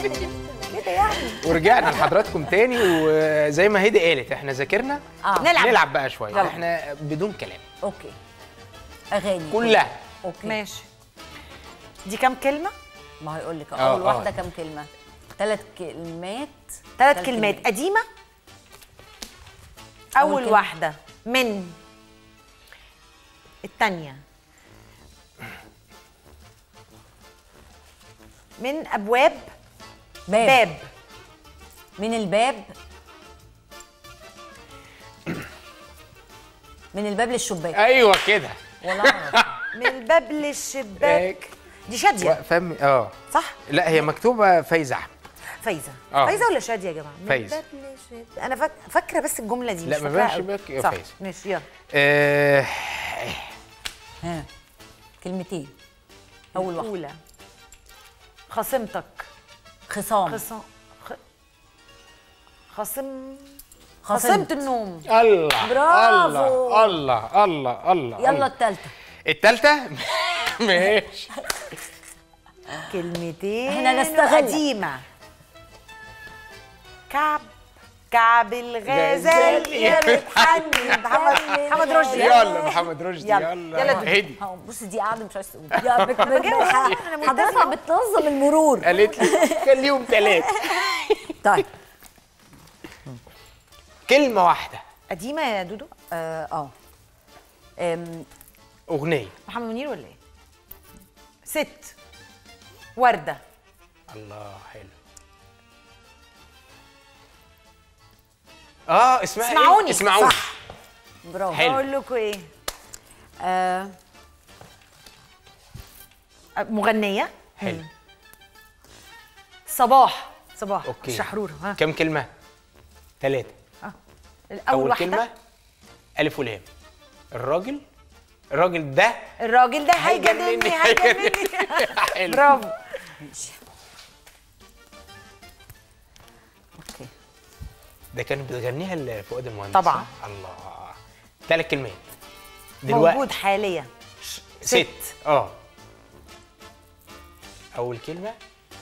كده يعني ورجعنا لحضراتكم تاني وزي ما هيدي قالت احنا ذاكرنا اه نلعب. نلعب بقى شويه يلا. احنا بدون كلام اوكي اغاني كلها اوكي ماشي دي كام كلمه ما هيقول لك آه، اول آه. واحده كام كلمه ثلاث كلمات ثلاث كلمات قديمه أول اول كلمة. واحده من الثانيه من ابواب باب, باب من الباب من الباب للشباك ايوه كده ولا أعرف. من الباب للشباك دي شاديه فاهم اه صح لا هي مكتوبه فايزه احمد فايزه آه. فايزه ولا شاديه يا جماعه من فايزة. الباب للشباك. انا فاك... فاكره بس الجمله دي لا، مش ما فاكراها بقاش قوي. شباك، يا صح فايزة. ماشي يلا آه ها كلمتين اول واحده اولى خصمتك خصام خصم خ... خصم خصمت. خصمت النوم الله برافو. الله الله الله الله يلا الله. الثالثه التالتة ماشي كلمتين إحنا نستغل. قديمة كعب كعب الغزال يا بتحني محمد محمد رشدي يلا محمد رشدي يلا. يلا يلا دي. هدي ها، بص دي قاعده مش عايزه تقول يا بك بجاوب. ح- أنا ملتزمة. حضرتك بتنظم المرور قالت لي خليهم ثلاثة طيب كلمة واحدة قديمة يا دودو اه اه أم، أغنية محمد منير ولا ايه؟ ست وردة الله حلو اه اسمها إيه؟ اسمعوني. اسمعوني صح. برافو حلو. اقول لكم ايه؟ آه مغنية حلو صباح صباح اوكي الشحرورة ها كم كلمة؟ ثلاثة أول, أول واحدة كلمة ألف ولام الراجل الراجل ده الراجل ده هيجنني هيجنني حلو برافو ماشي اوكي ده كانت بتغنيها لفؤاد المهندس طبعاً. صح؟ الله ثلاث كلمات دلوقتي موجود حاليا ست اه أول كلمة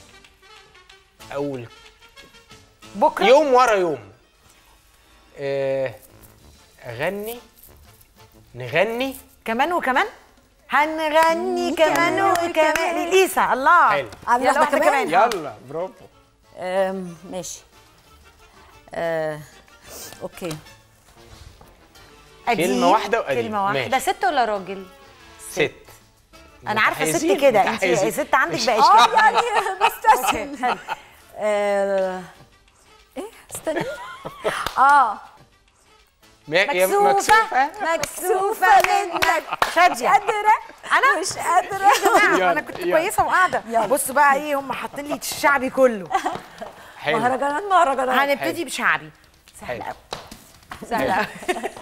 أول بكرة يوم ورا يوم آه، أغني نغني كمان وكمان هنغني كمان وكمان ليسا الله حلو. عاملة يلا واحدة واحدة كمان؟ كمان يلا برافو أم، ماشي آه اوكي قديم. كلمة واحدة وقديم. كلمة واحدة ماشي. ست ولا راجل؟ ست أنا عارفة ست متحيزين، كده أنت متحيزين. ست عندك مش- بقى اه إشكال. يعني بستسهل آه ايه استني اه ما- يا مكسوفة مكسوفة مكسوفة منك شادية قادرة أنا مش قادرة يلا، أنا كنت يلا. كويسة وقاعدة يلا. بصوا بقى إيه هم حاطين لي الشعبي كله حلو مهرجانات مهرجانات هنبتدي بشعبي سهل حلو. قوي سهل قوي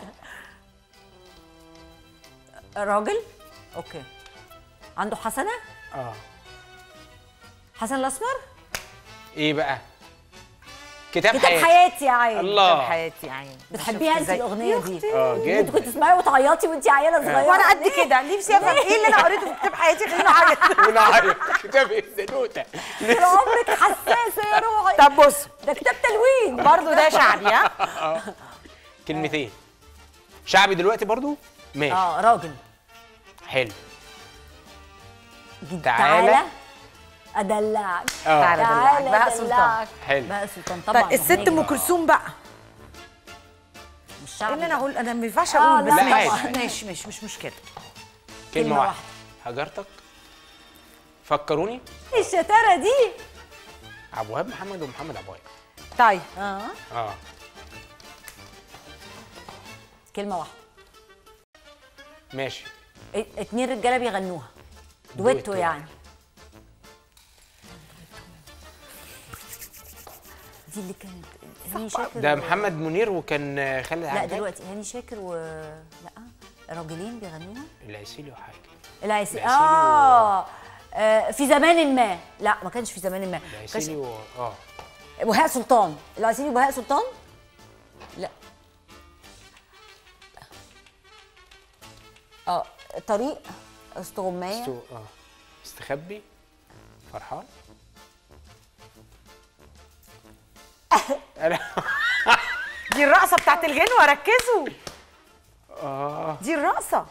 راجل اوكي عنده حسنة اه حسن الاسمر ايه بقى كتاب, كتاب حياتي حياتي يا عيني الله حياتي يعني بتحبيها انت الاغنيه دي اه انت جدا كنت تسمعي وتعيطي وانت عيله صغيره وانا قد كده نفسي افهم ايه اللي انا قريته في كتاب حياتي خليني اعيط ونعيط كتاب الزنوته طول عمرك حساسه يا روحي طب بص ده كتاب تلوين برضه ده شعبي ها كلمتين شعبي دلوقتي برضو ماشي اه راجل حلو جد- تعالى. تعالى ادلعك اه تعالى. أدلعك. بهاء سلطان. أدلعك. حلو. بهاء سلطان طبعا طب الست أغنية ام كلثوم بقى مش ايه شعبي اللي انا اقول انا ما ينفعش آه، اقول بس لا، ماشي عادي. ماشي ماشي مش مشكله كلمه كلمة واحده هجرتك فكروني ايه الشطاره دي عبد الوهاب محمد ومحمد عبد الوهاب طيب اه اه كلمه واحده ماشي ات- اتنين رجاله بيغنوها دويتو دويتو يعني دي اللي كانت هاني شاكر ده و- محمد منير وكان خالد لا عبد دلوقتي هاني شاكر و لا راجلين بيغنوها العسيلي وحاجه العسيلي العسيلي و- آه. اه في زمان ما لا ما كانش في زمان ما العسيلي و... اه بهاء سلطان العسيلي وبهاء سلطان لا اه طريق استغمايه استو... اه استخبي فرحان دي الرقصه بتاعت الغنوه ركزوا اه دي الرقصه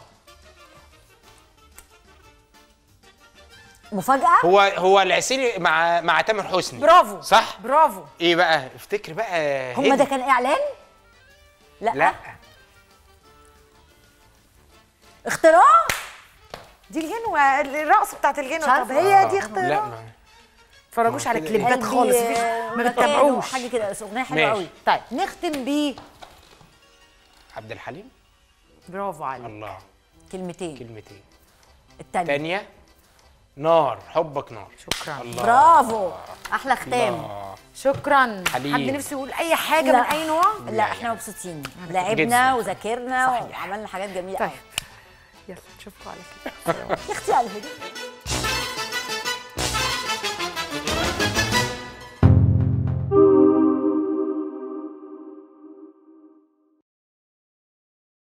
مفاجاه هو هو العسيلي مع مع تامر حسني برافو صح برافو ايه بقى افتكر بقى هم هدي. ده كان اعلان لا, لا اختراع دي الغنوه الرقصه بتاعت الغنوه عارفة. طب هي دي لا اختراع ما تتفرجوش على كده كليبات قلبي، خالص مفيش آه، ما مكانه، تتابعوش حاجه كده بس اغنيه حلوه ماشي. قوي طيب نختم بيه عبد الحليم برافو عليك الله كلمتين كلمتين التانية تانية نار حبك نار شكرا الله برافو احلى ختام الله. شكرا حليم. حد نفسه يقول اي حاجه لا. من اي نوع لا احنا مبسوطين لعبنا وذاكرنا صحيح. وعملنا حاجات جميله طيب قوي يلا نشوفكم على خير يا اختي على الهدوء